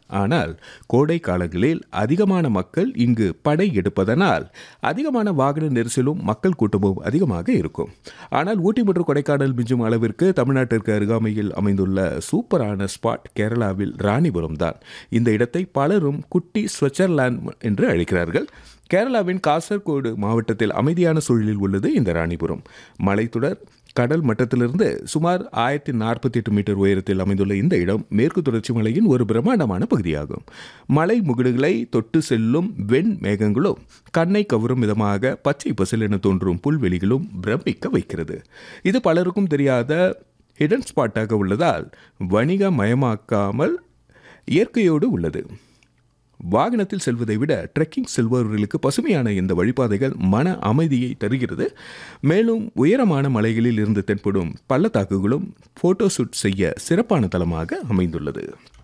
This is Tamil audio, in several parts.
ஆனால் கோடை காலங்களில் அதிகமான மக்கள் இங்கு படை எடுப்பதனால் அதிகமான வாகன நெரிசலும் மக்கள் கூட்டமும் அதிகமாக இருக்கும் ஆனால் ஊட்டி மற்றும் கொடைக்கானல் மிஞ்சும் அளவிற்கு தமிழ்நாட்டிற்கு அருகாமையில் அமைந்துள்ள சூப்பரான ஸ்பாட் கேரளாவில் ராணிபுரம் தான் இந்த இடத்தை பலரும் குட்டி ஸ்விட்சர்லாந்து என்று அழைக்கிறார்கள் கேரளாவின் காசர்கோடு மாவட்டத்தில் அமைதியான சூழலில் உள்ளது இந்த ராணிபுரம் மலைத்தொடர் கடல் மட்டத்திலிருந்து சுமார் ஆயிரத்தி நாற்பத்தி எட்டு மீட்டர் உயரத்தில் அமைந்துள்ள இந்த இடம் மேற்கு தொடர்ச்சி மலையின் ஒரு பிரம்மாண்டமான பகுதியாகும் மலை முகடுகளை தொட்டு செல்லும் வெண் மேகங்களும் கண்ணை கவரும் விதமாக பச்சை பசல் என தோன்றும் புல்வெளிகளும் பிரமிக்க வைக்கிறது இது பலருக்கும் தெரியாத ஹிடன் ஸ்பாட்டாக உள்ளதால் வணிகமயமாக்காமல் இயற்கையோடு உள்ளது வாகனத்தில் செல்வதை விட ட்ரெக்கிங் செல்பவர்களுக்கு பசுமையான இந்த வழிபாதைகள் மன அமைதியை தருகிறது மேலும் உயரமான மலைகளில் இருந்து தென்படும் பள்ளத்தாக்குகளும் போட்டோ ஷூட் செய்ய சிறப்பான தலமாக அமைந்துள்ளது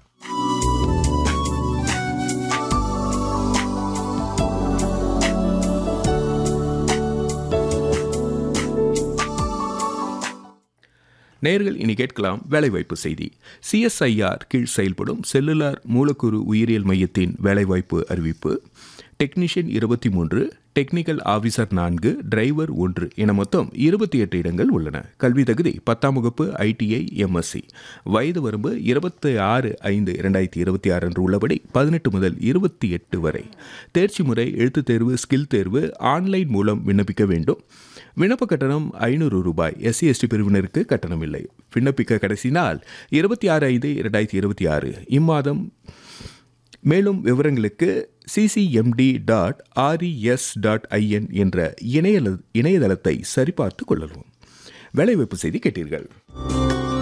நேர்கள் இனி கேட்கலாம் வேலைவாய்ப்பு செய்தி சிஎஸ்ஐஆர் கீழ் செயல்படும் செல்லுலார் மூலக்கூறு உயிரியல் மையத்தின் வேலைவாய்ப்பு அறிவிப்பு டெக்னீஷியன் இருபத்தி மூன்று டெக்னிக்கல் ஆஃபீஸர் நான்கு டிரைவர் ஒன்று என மொத்தம் இருபத்தி எட்டு இடங்கள் உள்ளன கல்வி தகுதி பத்தாம் வகுப்பு ஐடிஐ எம்எஸ்சி வயது வரம்பு இருபத்தி ஆறு ஐந்து இரண்டாயிரத்தி இருபத்தி ஆறு அன்று உள்ளபடி பதினெட்டு முதல் இருபத்தி எட்டு வரை தேர்ச்சி முறை எழுத்துத் தேர்வு ஸ்கில் தேர்வு ஆன்லைன் மூலம் விண்ணப்பிக்க வேண்டும் விண்ணப்ப கட்டணம் ஐநூறு ரூபாய் எஸ்சி எஸ்டி பிரிவினருக்கு கட்டணம் இல்லை விண்ணப்பிக்க கடைசி நாள் இருபத்தி ஆறு ஐந்து இரண்டாயிரத்தி இருபத்தி ஆறு இம்மாதம் மேலும் விவரங்களுக்கு CCMT dot RES dot IN என்ற இணையல இணையதளத்தை சரிபார்த்து கொள்ளவும் வேலைவாய்ப்பு செய்தி கேட்டீர்கள்